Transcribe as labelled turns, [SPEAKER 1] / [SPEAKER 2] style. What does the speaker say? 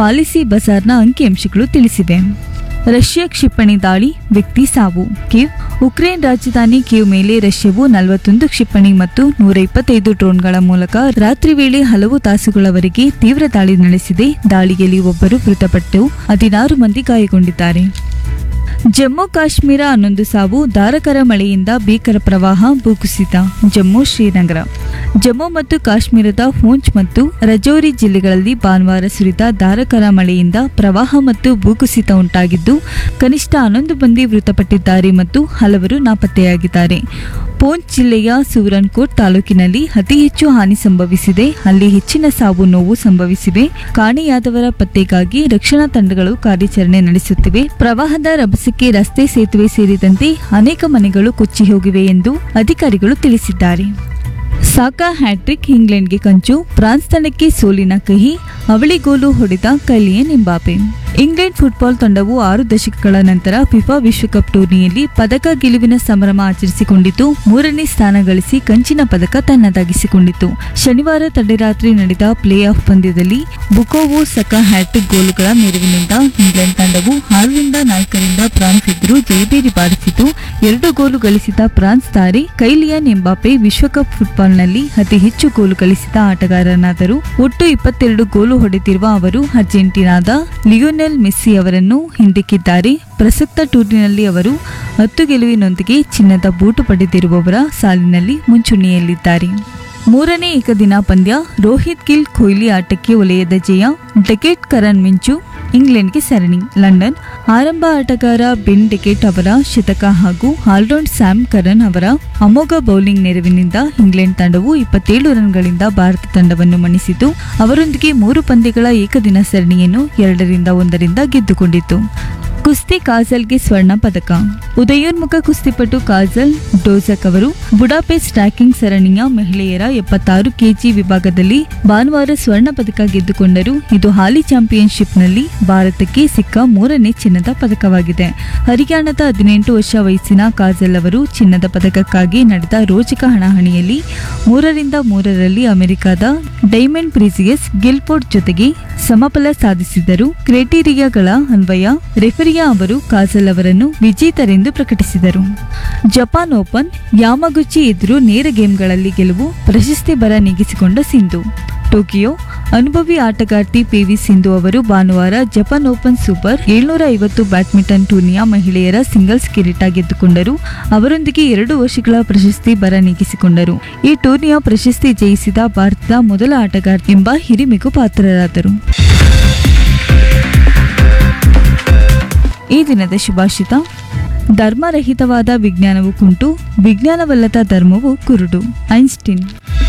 [SPEAKER 1] policy ಬಜಾರ್ನ ಅಂಕಿಅಂಶಗಳು ತಿಳಿಸಿವೆ Russia ಕ್ಷಿಪಣಿ ದಾಳಿ ವ್ಯಕ್ತಿ ಸಾವು ಕೀವ್ ಉಕ್ರೇನ್ ರಾಜಧಾನಿ ಕೀವ್ ಮೇಲೆ ರಷ್ಯಾವು ನಲವತ್ತೊಂದು ಕ್ಷಿಪಣಿ ಮತ್ತು ನೂರ ಇಪ್ಪತ್ತೈದು ಡ್ರೋನ್ಗಳ ಮೂಲಕ ರಾತ್ರಿ ವೇಳೆ ಹಲವು ತಾಸುಗಳವರೆಗೆ ತೀವ್ರ ದಾಳಿ ನಡೆಸಿದೆ ದಾಳಿಯಲ್ಲಿ ಒಬ್ಬರು ಮೃತಪಟ್ಟು ಹದಿನಾರು ಮಂದಿ ಗಾಯಗೊಂಡಿದ್ದಾರೆ ಜಮ್ಮು ಕಾಶ್ಮೀರ ಹನ್ನೊಂದು ಸಾವು ಧಾರಕರ ಮಳೆಯಿಂದ ಭೀಕರ ಪ್ರವಾಹ ಭೂಕುಸಿತ ಜಮ್ಮು ಶ್ರೀನಗರ ಜಮ್ಮು ಮತ್ತು ಕಾಶ್ಮೀರದ ಪೂಂಚ್ ಮತ್ತು ರಜೌರಿ ಜಿಲ್ಲೆಗಳಲ್ಲಿ ಭಾನುವಾರ ಸುರಿದ ಧಾರಕರ ಮಳೆಯಿಂದ ಪ್ರವಾಹ ಮತ್ತು ಭೂಕುಸಿತ ಉಂಟಾಗಿದ್ದು ಕನಿಷ್ಠ ಹನ್ನೊಂದು ಮಂದಿ ಮೃತಪಟ್ಟಿದ್ದಾರೆ ಮತ್ತು ಹಲವರು ನಾಪತ್ತೆಯಾಗಿದ್ದಾರೆ ಪೂಂಚ್ ಜಿಲ್ಲೆಯ ಸೂರನ್ಕೋಟ್ ತಾಲೂಕಿನಲ್ಲಿ ಅತಿ ಹೆಚ್ಚು ಹಾನಿ ಸಂಭವಿಸಿದೆ ಅಲ್ಲಿ ಹೆಚ್ಚಿನ ಸಾವು ನೋವು ಸಂಭವಿಸಿವೆ ಕಾಣೆಯಾದವರ ಪತ್ತೆಗಾಗಿ ರಕ್ಷಣಾ ತಂಡಗಳು ಕಾರ್ಯಾಚರಣೆ ನಡೆಸುತ್ತಿವೆ ಪ್ರವಾಹದ ರಭಸಕ್ಕೆ ರಸ್ತೆ ಸೇತುವೆ ಸೇರಿದಂತೆ ಅನೇಕ ಮನೆಗಳು ಕೊಚ್ಚಿ ಹೋಗಿವೆ ಎಂದು ಅಧಿಕಾರಿಗಳು ತಿಳಿಸಿದ್ದಾರೆ ಸಾಕಾ ಹ್ಯಾಟ್ರಿಕ್ ಇಂಗ್ಲೆಂಡ್ಗೆ ಕಂಚು ಫ್ರಾನ್ಸ್ ತಂಡಕ್ಕೆ ಸೋಲಿನ ಕಹಿ ಅವಳಿ ಗೋಲು ಹೊಡೆದ ಕೈಲಿಯನ್ ಎಂಬಾಪೆ ಇಂಗ್ಲೆಂಡ್ ಫುಟ್ಬಾಲ್ ತಂಡವು ಆರು ದಶಕಗಳ ನಂತರ ಫಿಫಾ ವಿಶ್ವಕಪ್ ಟೂರ್ನಿಯಲ್ಲಿ ಪದಕ ಗೆಲುವಿನ ಸಂಭ್ರಮ ಆಚರಿಸಿಕೊಂಡಿದ್ದು ಮೂರನೇ ಸ್ಥಾನ ಗಳಿಸಿ ಕಂಚಿನ ಪದಕ ತನ್ನದಾಗಿಸಿಕೊಂಡಿತು ಶನಿವಾರ ತಡರಾತ್ರಿ ನಡೆದ ಪ್ಲೇ ಆಫ್ ಪಂದ್ಯದಲ್ಲಿ ಬುಕೋವೋ ಸಕ ಹ್ಯಾಟ್ರಿಕ್ ಗೋಲುಗಳ ನೆರವಿನಿಂದ ಇಂಗ್ಲೆಂಡ್ ತಂಡವು ಆರರಿಂದ ನಾಲ್ಕರಿಂದ ಫ್ರಾನ್ಸ್ ಎದುರು ಜಯಬೇರಿ ಬಾರಿಸಿತು ಎರಡು ಗೋಲು ಗಳಿಸಿದ ಫ್ರಾನ್ಸ್ ತಾರೆ ಕೈಲಿಯನ್ ಎಂಬಾಪೆ ವಿಶ್ವಕಪ್ ಫುಟ್ಬಾಲ್ನಲ್ಲಿ ಅತಿ ಹೆಚ್ಚು ಗೋಲು ಗಳಿಸಿದ ಆಟಗಾರನಾದರು ಒಟ್ಟು ಇಪ್ಪತ್ತೆರಡು ಗೋಲು ಹೊಡೆದಿರುವ ಅವರು ಅರ್ಜೆಂಟೀನಾದ ಲಿಯೋನೆಲ್ ಮೆಸ್ಸಿ ಅವರನ್ನು ಹಿಂದಿಕ್ಕಿದ್ದಾರೆ ಪ್ರಸಕ್ತ ಟೂರ್ನಿನಲ್ಲಿ ಅವರು ಹತ್ತು ಗೆಲುವಿನೊಂದಿಗೆ ಚಿನ್ನದ ಬೂಟು ಪಡೆದಿರುವವರ ಸಾಲಿನಲ್ಲಿ ಮುಂಚೂಣಿಯಲ್ಲಿದ್ದಾರೆ ಮೂರನೇ ಏಕದಿನ ಪಂದ್ಯ ರೋಹಿತ್ ಗಿಲ್ ಕೊಹ್ಲಿ ಆಟಕ್ಕೆ ಒಲೆಯದ ಜಯ ಡೆಕೆಟ್ ಕರಣ್ ಮಿಂಚು ಇಂಗ್ಲೆಂಡ್ಗೆ ಸರಣಿ ಲಂಡನ್ ಆರಂಭ ಆಟಗಾರ ಬೆನ್ ಡೆಕೆಟ್ ಅವರ ಶತಕ ಹಾಗೂ ಆಲ್ರೌಂಡ್ ಸ್ಯಾಮ್ ಕರನ್ ಅವರ ಅಮೋಘ ಬೌಲಿಂಗ್ ನೆರವಿನಿಂದ ಇಂಗ್ಲೆಂಡ್ ತಂಡವು ಇಪ್ಪತ್ತೇಳು ರನ್ಗಳಿಂದ ಭಾರತ ತಂಡವನ್ನು ಮಣಿಸಿತು ಅವರೊಂದಿಗೆ ಮೂರು ಪಂದ್ಯಗಳ ಏಕದಿನ ಸರಣಿಯನ್ನು ಎರಡರಿಂದ ಒಂದರಿಂದ ಗೆದ್ದುಕೊಂಡಿತು ಕುಸ್ತಿ ಕಾಜಲ್ಗೆ ಸ್ವರ್ಣ ಪದಕ ಉದಯೋನ್ಮುಖ ಕುಸ್ತಿಪಟು ಕಾಜಲ್ ಡೋಜಕ್ ಅವರು ಬುಡಾಪೆಸ್ಟ್ ಟ್ರ್ಯಾಕಿಂಗ್ ಸರಣಿಯ ಮಹಿಳೆಯರ ಎಪ್ಪತ್ತಾರು ಕೆಜಿ ವಿಭಾಗದಲ್ಲಿ ಭಾನುವಾರ ಸ್ವರ್ಣ ಪದಕ ಗೆದ್ದುಕೊಂಡರು ಇದು ಹಾಲಿ ಚಾಂಪಿಯನ್ಶಿಪ್ನಲ್ಲಿ ಭಾರತಕ್ಕೆ ಸಿಕ್ಕ ಮೂರನೇ ಚಿನ್ನದ ಪದಕವಾಗಿದೆ ಹರಿಯಾಣದ ಹದಿನೆಂಟು ವರ್ಷ ವಯಸ್ಸಿನ ಕಾಜಲ್ ಅವರು ಚಿನ್ನದ ಪದಕಕ್ಕಾಗಿ ನಡೆದ ರೋಚಕ ಹಣಾಹಣಿಯಲ್ಲಿ ಮೂರರಿಂದ ಮೂರರಲ್ಲಿ ಅಮೆರಿಕದ ಡೈಮಂಡ್ ಪ್ರಿಸಿಯಸ್ ಗಿಲ್ಫೋರ್ಡ್ ಜೊತೆಗೆ ಸಮಫಲ ಸಾಧಿಸಿದರು ಕ್ರೈಟೀರಿಯಾಗಳ ಅನ್ವಯ ರೆಫರಿಯಾ ಅವರು ಕಾಜಲ್ ಅವರನ್ನು ವಿಜೇತರೆಂದು ಪ್ರಕಟಿಸಿದರು ಜಪಾನ್ ಓಪನ್ ಯಾಮಗುಚಿ ಎದುರು ನೇರ ಗೇಮ್ಗಳಲ್ಲಿ ಗೆಲುವು ಪ್ರಶಸ್ತಿ ಬರ ನೀಗಿಸಿಕೊಂಡ ಸಿಂಧು ಟೋಕಿಯೋ ಅನುಭವಿ ಆಟಗಾರ್ತಿ ಪಿವಿ ಸಿಂಧು ಅವರು ಭಾನುವಾರ ಜಪಾನ್ ಓಪನ್ ಸೂಪರ್ ಏಳ್ನೂರ ಐವತ್ತು ಬ್ಯಾಡ್ಮಿಂಟನ್ ಟೂರ್ನಿಯ ಮಹಿಳೆಯರ ಸಿಂಗಲ್ಸ್ ಕಿರೀಟ ಗೆದ್ದುಕೊಂಡರು ಅವರೊಂದಿಗೆ ಎರಡು ವರ್ಷಗಳ ಪ್ರಶಸ್ತಿ ಬರ ನೀಗಿಸಿಕೊಂಡರು ಈ ಟೂರ್ನಿಯ ಪ್ರಶಸ್ತಿ ಜಯಿಸಿದ ಭಾರತದ ಮೊದಲ ಆಟಗಾರ್ತಿ ಎಂಬ ಹಿರಿಮೆಗೂ ಪಾತ್ರರಾದರು ಈ ದಿನದ ಶುಭಾಷಿತ ಧರ್ಮರಹಿತವಾದ ವಿಜ್ಞಾನವು ಕುಂಟು ವಿಜ್ಞಾನವಲ್ಲದ ಧರ್ಮವು ಕುರುಡು ಐನ್ಸ್ಟೀನ್